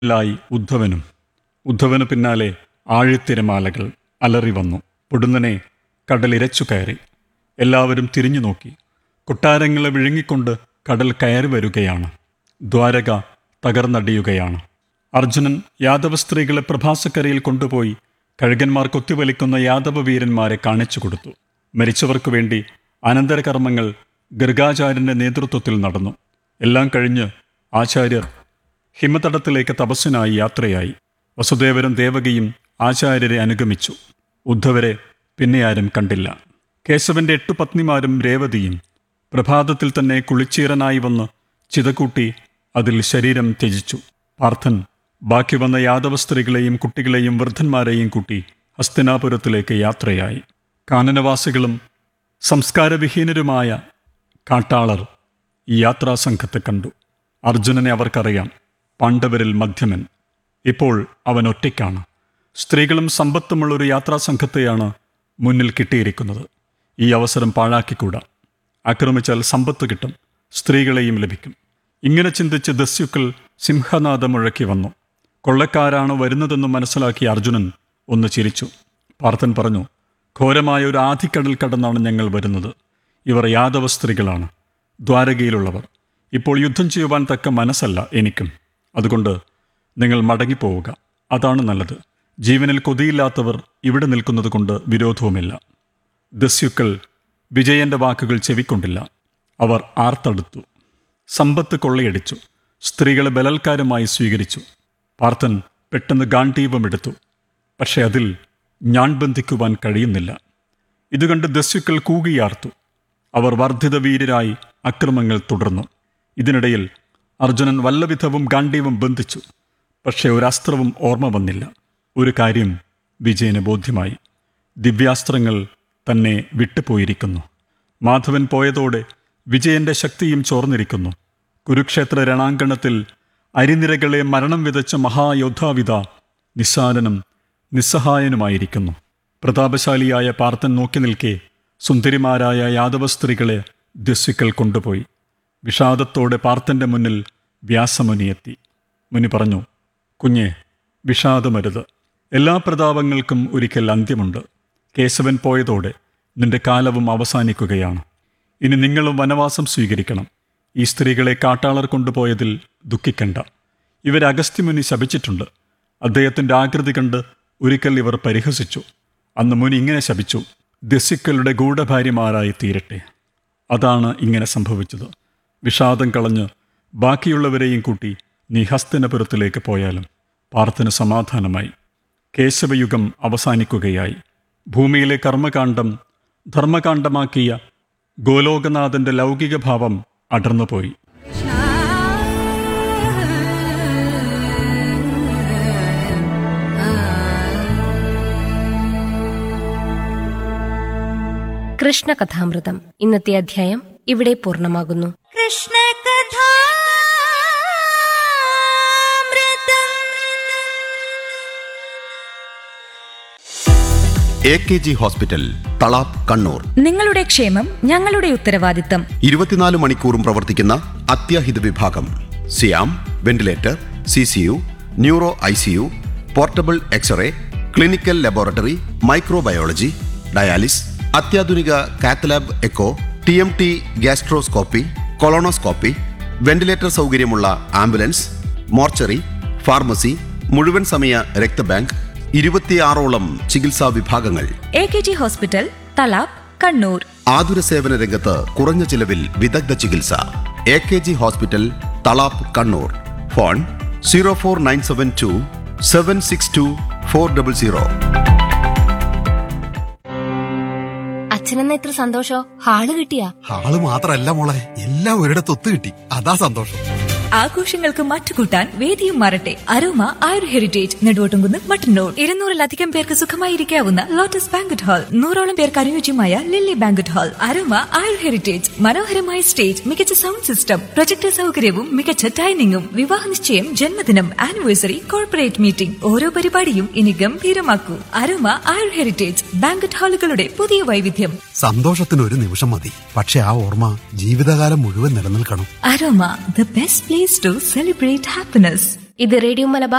ലായി ഉദ്ധവനും ഉദ്ധവന് പിന്നാലെ ആഴിത്തിരമാലകൾ അലറി വന്നു പൊടുന്നനെ കടലിരച്ചു കയറി എല്ലാവരും തിരിഞ്ഞു നോക്കി കൊട്ടാരങ്ങളെ വിഴുങ്ങിക്കൊണ്ട് കടൽ കയറി വരികയാണ് ദ്വാരക തകർന്നടിയുകയാണ് അർജുനൻ യാദവ സ്ത്രീകളെ പ്രഭാസക്കരയിൽ കൊണ്ടുപോയി കഴുകന്മാർ കൊത്തിവലിക്കുന്ന യാദവ വീരന്മാരെ കാണിച്ചു കൊടുത്തു മരിച്ചവർക്കു വേണ്ടി അനന്തരകർമ്മങ്ങൾ ഗർഗാചാര്യന്റെ നേതൃത്വത്തിൽ നടന്നു എല്ലാം കഴിഞ്ഞ് ആചാര്യർ ഹിമതടത്തിലേക്ക് തപസ്സിനായി യാത്രയായി വസുദേവരും ദേവകിയും ആചാര്യരെ അനുഗമിച്ചു ഉദ്ധവരെ പിന്നെ ആരും കണ്ടില്ല കേശവന്റെ എട്ടു പത്നിമാരും രേവതിയും പ്രഭാതത്തിൽ തന്നെ കുളിച്ചീറനായി വന്ന് ചിതകൂട്ടി അതിൽ ശരീരം ത്യജിച്ചു പാർത്ഥൻ ബാക്കി വന്ന യാദവ സ്ത്രീകളെയും കുട്ടികളെയും വൃദ്ധന്മാരെയും കൂട്ടി ഹസ്തിനാപുരത്തിലേക്ക് യാത്രയായി കാനനവാസികളും സംസ്കാരവിഹീനരുമായ കാട്ടാളർ ഈ യാത്രാസംഘത്തെ കണ്ടു അർജുനനെ അവർക്കറിയാം പാണ്ഡവരിൽ മധ്യമൻ ഇപ്പോൾ അവൻ ഒറ്റയ്ക്കാണ് സ്ത്രീകളും സമ്പത്തുമുള്ള ഒരു യാത്രാസംഘത്തെയാണ് മുന്നിൽ കിട്ടിയിരിക്കുന്നത് ഈ അവസരം പാഴാക്കിക്കൂടാ ആക്രമിച്ചാൽ സമ്പത്ത് കിട്ടും സ്ത്രീകളെയും ലഭിക്കും ഇങ്ങനെ ചിന്തിച്ച് ദസ്യുക്കൾ സിംഹനാദം മുഴക്കി വന്നു കൊള്ളക്കാരാണ് വരുന്നതെന്ന് മനസ്സിലാക്കിയ അർജുനൻ ഒന്ന് ചിരിച്ചു പാർത്ഥൻ പറഞ്ഞു ഘോരമായ ഒരു ആധിക്കടൽ കടന്നാണ് ഞങ്ങൾ വരുന്നത് ഇവർ യാദവ സ്ത്രീകളാണ് ദ്വാരകയിലുള്ളവർ ഇപ്പോൾ യുദ്ധം ചെയ്യുവാൻ തക്ക മനസ്സല്ല എനിക്കും അതുകൊണ്ട് നിങ്ങൾ മടങ്ങിപ്പോവുക അതാണ് നല്ലത് ജീവനിൽ കൊതിയില്ലാത്തവർ ഇവിടെ നിൽക്കുന്നത് കൊണ്ട് വിരോധവുമില്ല ദസ്യുക്കൾ വിജയന്റെ വാക്കുകൾ ചെവിക്കൊണ്ടില്ല അവർ ആർത്തടുത്തു സമ്പത്ത് കൊള്ളയടിച്ചു സ്ത്രീകളെ ബലാത്കാരമായി സ്വീകരിച്ചു പാർത്ഥൻ പെട്ടെന്ന് ഗാന്ധീവമെടുത്തു പക്ഷെ അതിൽ ഞാൻ ബന്ധിക്കുവാൻ കഴിയുന്നില്ല ഇതുകണ്ട് ദസ്യുക്കൾ കൂകിയാർത്തു അവർ വർദ്ധിത വീരരായി അക്രമങ്ങൾ തുടർന്നു ഇതിനിടയിൽ അർജുനൻ വല്ലവിധവും ഗാന്ധീവം ബന്ധിച്ചു പക്ഷെ ഒരസ്ത്രവും ഓർമ്മ വന്നില്ല ഒരു കാര്യം വിജയന് ബോധ്യമായി ദിവ്യാസ്ത്രങ്ങൾ തന്നെ വിട്ടുപോയിരിക്കുന്നു മാധവൻ പോയതോടെ വിജയന്റെ ശക്തിയും ചോർന്നിരിക്കുന്നു കുരുക്ഷേത്ര രണാങ്കണത്തിൽ അരിനിരകളെ മരണം വിതച്ച മഹായോദ്ധാവിത നിസ്സാരനും നിസ്സഹായനുമായിരിക്കുന്നു പ്രതാപശാലിയായ പാർത്ഥൻ നോക്കി നിൽക്കെ സുന്ദരിമാരായ യാദവ സ്ത്രീകളെ ദസ്യുക്കൾ കൊണ്ടുപോയി വിഷാദത്തോടെ പാർത്ഥന്റെ മുന്നിൽ വ്യാസമുനിയെത്തി മുനി പറഞ്ഞു കുഞ്ഞെ വിഷാദമരുത് എല്ലാ പ്രതാപങ്ങൾക്കും ഒരിക്കൽ അന്ത്യമുണ്ട് കേശവൻ പോയതോടെ നിന്റെ കാലവും അവസാനിക്കുകയാണ് ഇനി നിങ്ങളും വനവാസം സ്വീകരിക്കണം ഈ സ്ത്രീകളെ കാട്ടാളർ കൊണ്ടുപോയതിൽ ദുഃഖിക്കണ്ട ഇവരെ അഗസ്ത്യമുനി ശപിച്ചിട്ടുണ്ട് അദ്ദേഹത്തിന്റെ ആകൃതി കണ്ട് ഒരിക്കൽ ഇവർ പരിഹസിച്ചു അന്ന് മുനി ഇങ്ങനെ ശപിച്ചു ദസ്യുക്കളുടെ ഗൂഢഭാര്യമാരായി തീരട്ടെ അതാണ് ഇങ്ങനെ സംഭവിച്ചത് വിഷാദം കളഞ്ഞ് ബാക്കിയുള്ളവരെയും കൂട്ടി നീ ഹസ്തനപുരത്തിലേക്ക് പോയാലും പാർത്ഥന് സമാധാനമായി കേശവയുഗം അവസാനിക്കുകയായി ഭൂമിയിലെ കർമ്മകാന്ഡം ധർമ്മകാന്ഡമാക്കിയ ഗോലോകനാഥന്റെ ലൗകിക ഭാവം അടർന്നുപോയി കൃഷ്ണകഥാമൃതം ഇന്നത്തെ അധ്യായം ഇവിടെ പൂർണ്ണമാകുന്നു കൃഷ്ണ കഥാമൃതം A K G hospital Thalap Kannur നിങ്ങളുടെ ക്ഷേമം ഞങ്ങളുടെ ഉത്തരവാദിത്തം ഇരുപത്തിനാല് മണിക്കൂറും പ്രവർത്തിക്കുന്ന അത്യാഹിത വിഭാഗം സിയാം ventilator C C U neuro I C U portable X-ray clinical laboratory microbiology dialysis അത്യാധുനിക cath lab echo T M T gastroscopy colonoscopy ventilator സൗകര്യമുള്ള ആംബുലൻസ് മോർച്ചറി ഫാർമസി മുഴുവൻ സമയ രക്തബാങ്ക് ഇരുപത്തിയാറോളം ചികിത്സാ വിഭാഗങ്ങൾ A K G hospital Thalap Kannur ആതുര സേവന രംഗത്ത് കുറഞ്ഞ ചിലവിൽ വിദഗ്ധ ചികിത്സ A K G hospital Thalap Kannur phone zero four nine seven two seven six two four double zero അച്ഛനെന്ന ഇത്ര സന്തോഷോ ഹാള് കിട്ടിയാ ആള് മാത്രല്ല മോളെ എല്ലാം ഒരിടത്ത് ഒത്തു കിട്ടി അതാ സന്തോഷം ആഘോഷങ്ങൾക്ക് മറ്റുകൂട്ടാൻ വേദിയും മാറട്ടെ അരോമ ആയുർ ഹെറിറ്റേജ് നെടുവോട്ടുംകുന്ന് മട്ടന്നൂർ ഇരുന്നൂറിലധികം പേർക്ക് സുഖമായിരിക്കാവുന്ന ലോട്ടസ് ബാങ്കറ്റ് ഹാൾ നൂറോളം പേർക്ക് അനുയോജ്യമായ Lily banquet hall Aroma Ayur heritage മനോഹരമായ സ്റ്റേജ് മികച്ച സൗണ്ട് സിസ്റ്റം പ്രൊജക്ടർ സൗകര്യവും മികച്ച ഡൈനിങ്ങും വിവാഹ നിശ്ചയം ജന്മദിനം ആനിവേഴ്സറി കോർപ്പറേറ്റ് മീറ്റിംഗ് ഓരോ പരിപാടിയും ഇനി ഗംഭീരമാക്കൂ അരോമ ആയുർ ഹെറിറ്റേജ് ബാങ്കറ്റ് ഹാളുകളുടെ പുതിയ വൈവിധ്യം സന്തോഷത്തിന് ഒരു നിമിഷം മതി പക്ഷെ ആ ഓർമ്മ ജീവിതകാലം മുഴുവൻ നിലനിൽക്കണം Aroma the best place to celebrate happiness ഇത് റേഡിയോ മലബാർ